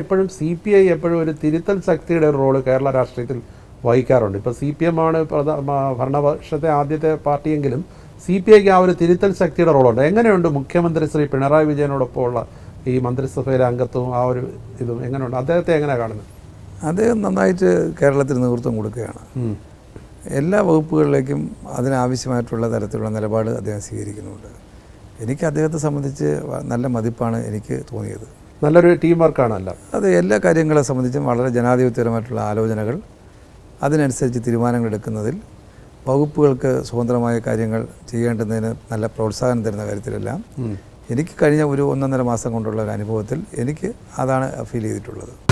എപ്പോഴും C P I എപ്പോഴും ഒരു തിരുത്തൽ ശക്തിയുടെ ഒരു റോള് കേരള രാഷ്ട്രീയത്തിൽ വഹിക്കാറുണ്ട് ഇപ്പോൾ സി പി എം ആണ് പ്രധാ മ- ഭരണപക്ഷത്തെ ആദ്യത്തെ പാർട്ടിയെങ്കിലും സി പി ഐക്ക് ആ ഒരു തിരുത്തൽ ശക്തിയുടെ റോളുണ്ട് എങ്ങനെയുണ്ട് മുഖ്യമന്ത്രി ശ്രീ പിണറായി വിജയനോടൊപ്പമുള്ള ഈ മന്ത്രിസഭയിലെ അംഗത്വവും ആ ഒരു ഇതും എങ്ങനെയുണ്ട് അദ്ദേഹത്തെ എങ്ങനെയാണ് കാണുന്നത് അദ്ദേഹം നന്നായിട്ട് കേരളത്തിന് നേതൃത്വം കൊടുക്കുകയാണ് ഉം. എല്ലാ വകുപ്പുകളിലേക്കും അതിനാവശ്യമായിട്ടുള്ള തരത്തിലുള്ള നിലപാട് അദ്ദേഹം സ്വീകരിക്കുന്നുണ്ട് എനിക്ക് അദ്ദേഹത്തെ സംബന്ധിച്ച് വ- നല്ല മതിപ്പാണ് എനിക്ക് തോന്നിയത് നല്ലൊരു ടീം വർക്കാണ് എല്ലാം അത് എല്ലാ കാര്യങ്ങളെ സംബന്ധിച്ചും വളരെ ജനാധിപത്യപരമായിട്ടുള്ള ആലോചനകൾ അതിനനുസരിച്ച് തീരുമാനങ്ങൾ എടുക്കുന്നതിൽ വകുപ്പുകൾക്ക് സ്വതന്ത്രമായ കാര്യങ്ങൾ ചെയ്യേണ്ടുന്നതിന് നല്ല പ്രോത്സാഹനം തരുന്ന കാര്യത്തിലെല്ലാം എനിക്ക് കഴിഞ്ഞ ഒരു ഒന്നൊന്നര മാസം കൊണ്ടുള്ള ഒരു അനുഭവത്തിൽ എനിക്ക് അതാണ് ഫീൽ ചെയ്തിട്ടുള്ളത്